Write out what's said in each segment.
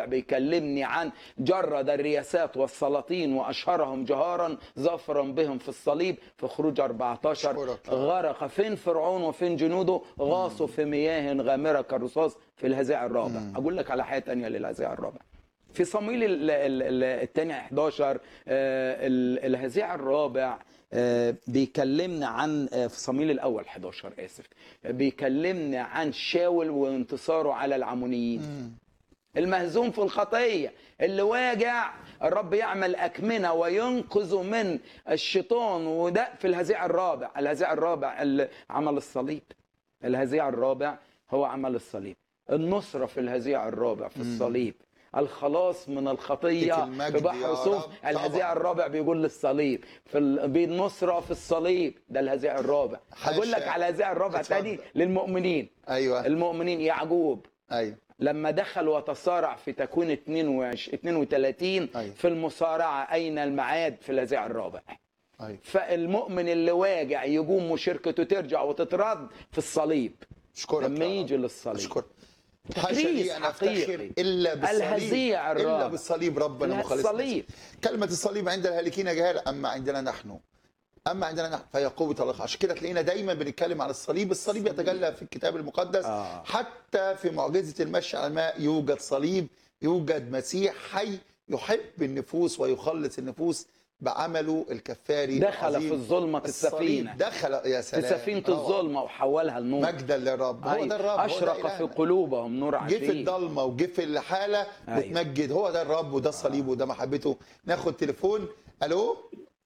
الرابع بيكلمني عن جرد الرياسات والسلاطين واشهرهم جهارا ظفرا بهم في الصليب في خروج 14 أشكرك. غرق فين فرعون وفين جنوده غاصوا في مياه غامره كالرصاص في الهزيع الرابع اقول لك على حاجه تانية للهزيع الرابع في صمويل ال- ال- ال- الثاني 11 آه، ال- الهزيع الرابع آه، بيكلمنا عن آه، في صمويل الاول 11 اسف بيكلمنا عن شاول وانتصاره على العمونيين المهزوم في الخطيه اللي واجع الرب يعمل اكمنه وينقذه من الشيطان وده في الهزيع الرابع الهزيع الرابع اللي عمل الصليب الهزيع الرابع هو عمل الصليب النصره في الهزيع الرابع في الصليب الخلاص من الخطيه لك المجد في بحر يا صوف رب. الهزيع طبعا. الرابع بيقول للصليب في ال... بالنصره في الصليب ده الهزيع الرابع حاشا. اقول لك على الهزيع الرابع اتفضل. تاني للمؤمنين ايوه المؤمنين يعقوب ايوه لما دخل وتصارع في تكوين 22 32 أيوة. في المصارعه اين المعاد في الهزيع الرابع ايوه فالمؤمن اللي واجع يقوم وشركته ترجع وتترد في الصليب اشكرك لما يا رب. يجي للصليب اشكرك حاشا تكريس لي ان افتخر حقيقي. الا بالصليب الهزيع الا الرابع. بالصليب ربنا مخلصنا الصليب. كلمه الصليب عند الهالكين جهاله اما عندنا نحن اما عندنا نحن فهي قوه الله عشان كده تلاقينا دايما بنتكلم عن الصليب الصليب يتجلى في الكتاب المقدس آه. حتى في معجزه المشي على الماء يوجد صليب يوجد مسيح حي يحب النفوس ويخلص النفوس بعمله الكفاري دخل العظيم. في الظلمة الصليب السفينة. دخل يا في سلام سفينه روعة. الظلمه وحولها لنور مجدا للرب هو أيوة. ده الرب هو ده اشرق في إلهنا. قلوبهم نور جه في عجيب الضلمه وجه في الحاله أيوة. بتمجد هو ده الرب وده الصليب وده محبته ناخد تليفون الو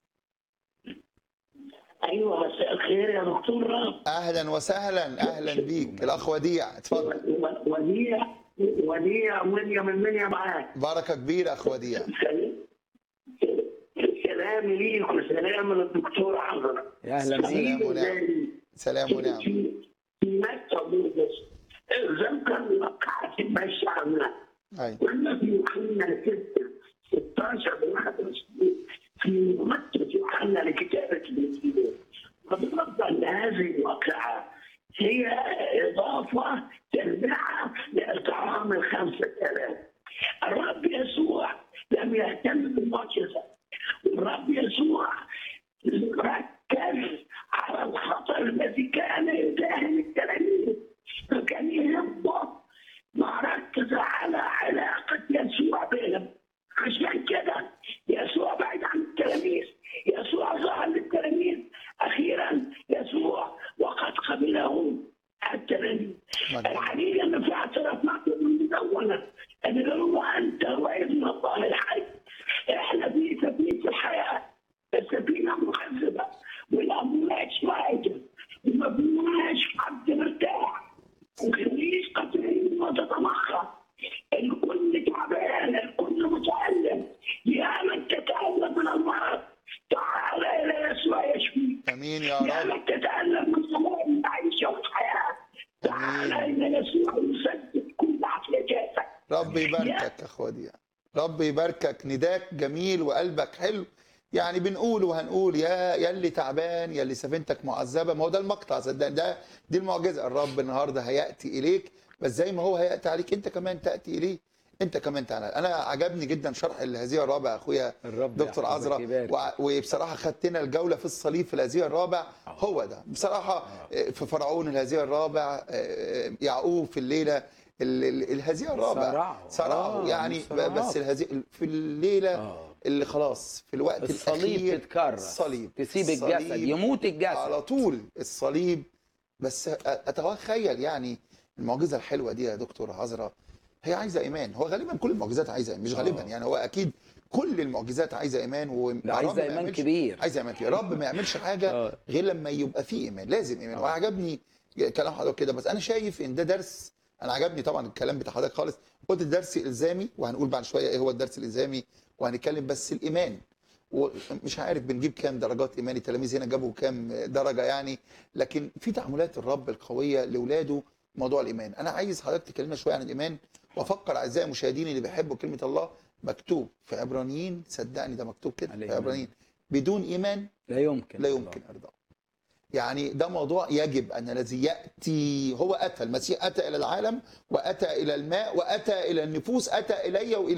ايوه مساء الخير يا دكتور رام اهلا وسهلا اهلا بيك الاخ وديع اتفضل و- وديع وديع مريم المنيا معاك بركه كبيره اخ وديع سلام ليك وسلام للدكتور عمرو يا اهلا بيك سلام ونعم. سلام ونعم في في مكه بس ذكر وقعت ماشي عنها ايوه كنا في يوحنا 6 16 21 في مكة يوحنا لكتابة الإنجيل وبالنظر لهذه الواقعة هي إضافة ترجع لإطعام الخمسة آلاف الرب يسوع لم يهتم بالمعجزة والرب يسوع ركز على الخطر الذي كان يداهم التلاميذ فكان يهمه ما ركز على علاقة يسوع بهم عشان كده يسوع بعيد عن التلاميذ يسوع ظهر للتلاميذ أخيرا يسوع وقد قبلهم التلاميذ مجد. الحقيقة أن في اعتراف معكم من أولا أن هو أنت وابن الله الحي إحنا في سفينة الحياة السفينة مخزبة والأمواج واعدة وما فيناش حد مرتاح وخليش قتلين وتتمخر الكل تعبان الكل متألم يا من تتألم من المرض تعال إلى يسوع يشفيك امين يا يا رب من تتألم من صلاة العيشة والحياة تعال إلى يسوع يسدد كل احتياجاتك رب يباركك يا اخ وديع رب يباركك نداك جميل وقلبك حلو يعني بنقول وهنقول يا يا اللي تعبان يا اللي سفينتك معذبه ما هو ده المقطع صدقني ده دي المعجزه الرب النهارده هياتي اليك بس زي ما هو هياتي عليك انت كمان تاتي اليه انت كمان تعالى انا عجبني جدا شرح الهزيع الرابع اخويا الرب دكتور يحفظك عزرا يبارك. وع- وبصراحه خدتنا الجوله في الصليب في الهزيع الرابع هو ده بصراحه آه، في فرعون الهزيع الرابع آه، يعقوب في الليله ال- ال- الهزيع الرابع صرعه. صرعه آه، يعني صرعه. بس الهزيع في الليله آه. اللي خلاص في الوقت الصليب الاخير تتكرر الصليب تسيب الصليب الجسد يموت الجسد على طول الصليب بس أ- اتخيل يعني المعجزه الحلوه دي يا دكتور عذرا هي عايزه ايمان هو غالبا كل المعجزات عايزه إيمان. مش غالبا آه. يعني هو اكيد كل المعجزات عايزه ايمان و ده عايزة الرب ما إيمان يعملش- كبير. عايزه ايمان كبير الرب ما يعملش حاجه آه. غير لما يبقى فيه ايمان لازم ايمان آه. وعجبني كلام حضرتك كده بس انا شايف ان ده درس انا عجبني طبعا الكلام بتاع حضرتك خالص قلت درس الزامي وهنقول بعد شويه ايه هو الدرس الالزامي وهنتكلم بس الايمان ومش عارف بنجيب كام درجات ايمان التلاميذ هنا جابوا كام درجه يعني لكن في تعاملات الرب القويه لاولاده موضوع الايمان انا عايز حضرتك تكلمنا شويه عن الايمان وافكر اعزائي المشاهدين اللي بيحبوا كلمه الله مكتوب في عبرانيين صدقني ده مكتوب كده في الإيمان. عبرانيين بدون ايمان لا يمكن لا يمكن ارضاء يعني ده موضوع يجب ان الذي ياتي هو اتى المسيح اتى الى العالم واتى الى الماء واتى الى النفوس اتى الي والى